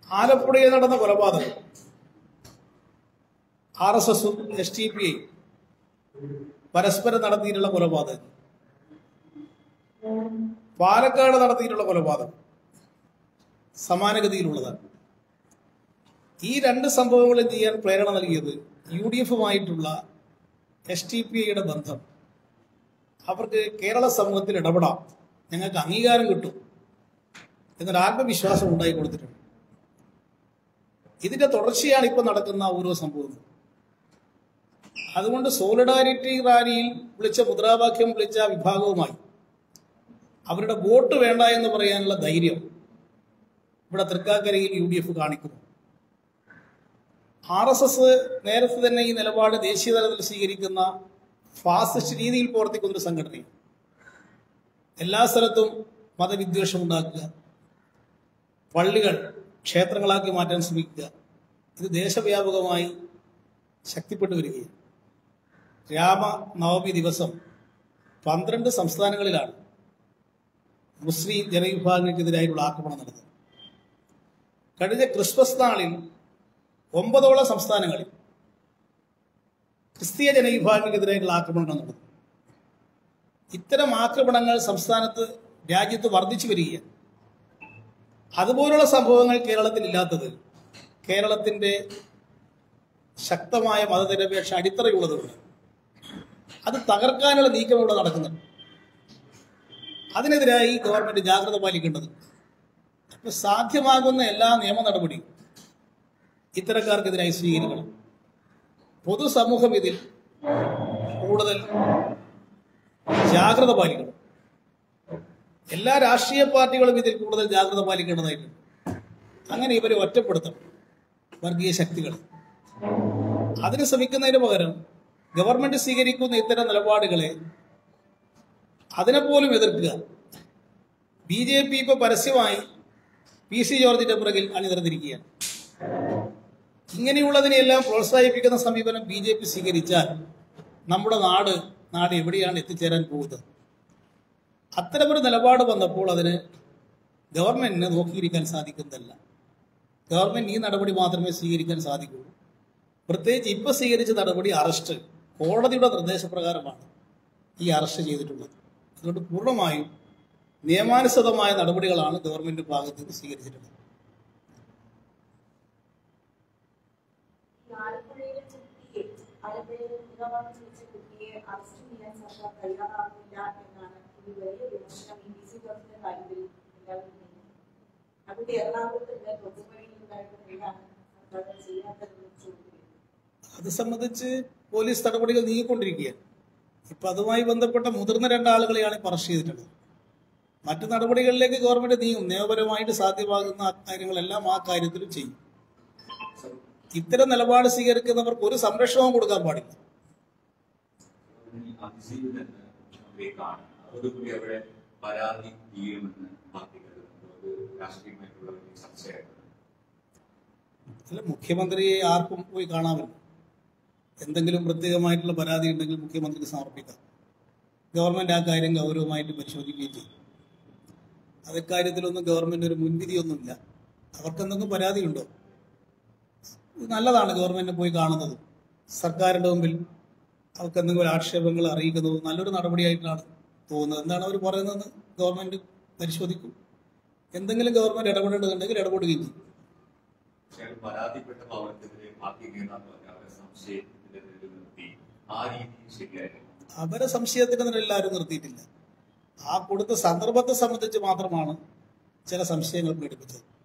ആലപ്പുഴയിൽ നടന്ന കൊലപാതകം ആർ എസ് എസും എസ് ടി പി പരസ്പരം നടത്തിയിട്ടുള്ള കൊലപാതകം പാലക്കാട് നടത്തിയിട്ടുള്ള കൊലപാതകം സമാനഗതിയിലുള്ളതാണ് ഈ രണ്ട് സംഭവങ്ങളും ചെയ്യാൻ പ്രേരണ നൽകിയത് യു ഡി എഫുമായിട്ടുള്ള എസ് ടി പി ഐയുടെ ബന്ധം അവർക്ക് കേരള സമൂഹത്തിൽ ഇടപെടാം ഞങ്ങൾക്ക് അംഗീകാരം കിട്ടും എന്നൊരു ആത്മവിശ്വാസം ഉണ്ടായി കൊടുത്തിട്ടുണ്ട് ഇതിന്റെ തുടർച്ചയാണ് ഇപ്പൊ നടക്കുന്ന ഓരോ സംഭവവും അതുകൊണ്ട് സോളിഡാരിറ്റി റാലിയിൽ വിളിച്ച മുദ്രാവാക്യം വിളിച്ച വിഭാഗവുമായി അവരുടെ വോട്ട് വേണ്ട എന്ന് പറയാനുള്ള ധൈര്യം ഇവിടെ തൃക്കാക്കരയിൽ യു ഡി എഫ് കാണിക്കുന്നു ആർ എസ് എസ് നേരത്തെ തന്നെ ഈ നിലപാട് ദേശീയ തലത്തിൽ സ്വീകരിക്കുന്ന ഫാസിസ്റ്റ് രീതിയിൽ പ്രവർത്തിക്കുന്ന ഒരു സംഘടനയാണ് എല്ലാ സ്ഥലത്തും മതവിദ്വേഷം ഉണ്ടാക്കുക പള്ളികൾ ക്ഷേത്രങ്ങളാക്കി മാറ്റാൻ ശ്രമിക്കുക ഇത് ദേശവ്യാപകമായി ശക്തിപ്പെട്ടു വരികയാണ് രാമനവമി ദിവസം പന്ത്രണ്ട് സംസ്ഥാനങ്ങളിലാണ് മുസ്ലിം ജനവിഭാഗങ്ങൾക്കെതിരായിട്ടുള്ള ആക്രമണം നടന്നത് കഴിഞ്ഞ ക്രിസ്മസ് നാളിൽ ഒമ്പതോളം സംസ്ഥാനങ്ങളിൽ ക്രിസ്തീയ ജനവിഭാഗങ്ങൾക്കെതിരായിട്ടുള്ള ആക്രമണങ്ങൾ നടന്നു ഇത്തരം ആക്രമണങ്ങൾ സംസ്ഥാനത്ത് രാജ്യത്ത് വർദ്ധിച്ചു വരികയാണ് അതുപോലുള്ള സംഭവങ്ങൾ കേരളത്തിൽ ഇല്ലാത്തത് കേരളത്തിന്റെ ശക്തമായ മതനിരപേക്ഷ അടിത്തറയുള്ളതുകൊണ്ട് അത് തകർക്കാനുള്ള നീക്കം ഇവിടെ നടക്കുന്നുണ്ട് അതിനെതിരായി ഗവൺമെന്റ് ജാഗ്രത പാലിക്കേണ്ടതുണ്ട് അപ്പൊ സാധ്യമാകുന്ന എല്ലാ നിയമ നടപടിയും ഇത്തരക്കാർക്കെതിരായി സ്വീകരിക്കണം പൊതുസമൂഹം ഇതിൽ കൂടുതൽ ജാഗ്രത പാലിക്കണം എല്ലാ രാഷ്ട്രീയ പാർട്ടികളും ഇതിൽ കൂടുതൽ ജാഗ്രത പാലിക്കേണ്ടതായിട്ടുണ്ട് അങ്ങനെ ഇവരെ ഒറ്റപ്പെടുത്തണം വർഗീയ ശക്തികൾ അതിന് ശ്രമിക്കുന്നതിന് പകരം ഗവൺമെന്റ് സ്വീകരിക്കുന്ന ഇത്തരം നിലപാടുകളെ അതിനെപ്പോലും എതിർക്കുക ബി ജെ പി ഇപ്പൊ പരസ്യമായി പി സി ജോർജിന്റെ പുറകിൽ അണിനിരന്നിരിക്കുകയാണ് ഇങ്ങനെയുള്ളതിനെയെല്ലാം പ്രോത്സാഹിപ്പിക്കുന്ന സമീപനം ബി ജെ പി സ്വീകരിച്ചാൽ നമ്മുടെ നാട് നാട് എവിടെയാണ് എത്തിച്ചേരാൻ പോകുന്നത് അത്തരമൊരു നിലപാട് വന്നപ്പോൾ അതിന് ഗവൺമെന്റിന് നോക്കിയിരിക്കാൻ സാധിക്കുന്നതല്ല ഗവൺമെന്റ് ഈ നടപടി മാത്രമേ സ്വീകരിക്കാൻ സാധിക്കുള്ളൂ പ്രത്യേകിച്ച് ഇപ്പൊ സ്വീകരിച്ച നടപടി അറസ്റ്റ് കോടതിയുടെ നിർദ്ദേശപ്രകാരമാണ് ഈ അറസ്റ്റ് ചെയ്തിട്ടുള്ളത് അതുകൊണ്ട് പൂർണ്ണമായും നിയമാനുസൃതമായ നടപടികളാണ് ഗവൺമെന്റ് ഭാഗത്ത് നിന്ന് സ്വീകരിച്ചിട്ടുള്ളത് ഈ ആലപ്പുഴയിലെ കുട്ടിയെ ആലപ്പുഴയിലെ കൊലപാതകം ചെയ്ത കുട്ടിയെ അറസ്റ്റ് ചെയ്യാൻ സർക്കാർ തയ്യാറാകുന്നില്ല എന്നാണ് ഒരു വലിയ വിമർശനം ഈ പി സി ജോർജിന്റെ കാര്യത്തിൽ എല്ലാവരും ഉന്നയിക്കുന്നത്. അവിടെ എറണാകുളത്ത് തൊട്ടുവഴിയിൽ ഉണ്ടായിരുന്നതാണ് സർക്കാർ ചെയ്യാത്തതെന്ന് ചോദിക്കുന്നത് അത് സംബന്ധിച്ച് പോലീസ് നടപടികൾ നീങ്ങിക്കൊണ്ടിരിക്കുകയാണ് ഇപ്പൊ അതുമായി ബന്ധപ്പെട്ട മുതിർന്ന രണ്ടാളുകളെയാണ് ഇപ്പൊ അറസ്റ്റ് ചെയ്തിട്ടുള്ളത് മറ്റു നടപടികളിലേക്ക് ഗവൺമെന്റ് നീങ്ങും നിയമപരമായിട്ട് സാധ്യമാകുന്ന ആ കാര്യങ്ങളെല്ലാം ആ കാര്യത്തിലും ചെയ്യും ഇത്തരം നിലപാട് സ്വീകരിക്കുന്നവർക്ക് ഒരു സംരക്ഷണവും കൊടുക്കാൻ പാടില്ല അതിജീവിതം മുഖ്യമന്ത്രിയെക്കാണ് അതോടുകൂടി അവിടെ പരാതി തീരുമെന്ന് പാർട്ടി കരുതുന്നു അത് രാഷ്ട്രീയമായിട്ടുള്ള വലിയ ചർച്ചയായിരുന്നു അല്ല മുഖ്യമന്ത്രിയെ ആർക്കും പോയി കാണാമല്ലോ എന്തെങ്കിലും പ്രത്യേകമായിട്ടുള്ള പരാതി ഉണ്ടെങ്കിൽ മുഖ്യമന്ത്രിക്ക് സമർപ്പിക്കാം ഗവൺമെന്റ് ആ കാര്യം ഗൗരവമായിട്ട് പരിശോധിക്കുകയും ചെയ്യും അതെക്കാര്യത്തിലൊന്നും ഗവൺമെന്റ് ഒരു മുൻവിധിയൊന്നുമില്ല അവർക്ക് എന്തെങ്കിലും പരാതിയുണ്ടോ ഇത് നല്ലതാണ് ഗവൺമെന്റ് പോയി കാണുന്നത് സർക്കാരിന്റെ മുമ്പിൽ അവർക്ക് എന്തെങ്കിലും ആക്ഷേപങ്ങൾ അറിയിക്കുന്നത് നല്ലൊരു നടപടിയായിട്ടാണ് തോന്നുന്നത് എന്താണ് അവർ പറയുന്നതെന്ന് ഗവൺമെന്റ് പരിശോധിക്കും എന്തെങ്കിലും ഗവൺമെന്റ് ഇടപെടേണ്ടതുണ്ടെങ്കിൽ ഇടപെടുകയും ചെയ്യും പക്ഷേ അയാൾ പരാതിപ്പെട്ടപ്പോൾ അവർക്കെതിരെ പാർട്ടി നേതാക്കൾ അവരെ സംശയത്തിന്റെ നിലയിൽ നിർത്തി ആ രീതി ശരിയായിരുന്നു അവരെ സംശയത്തിന് നിലയിൽ ആരും നിർത്തിയിട്ടില്ല ആ കൊടുത്ത സന്ദർഭത്തെ സംബന്ധിച്ച് മാത്രമാണ് ചില സംശയങ്ങൾ പീഡിപ്പിച്ചത്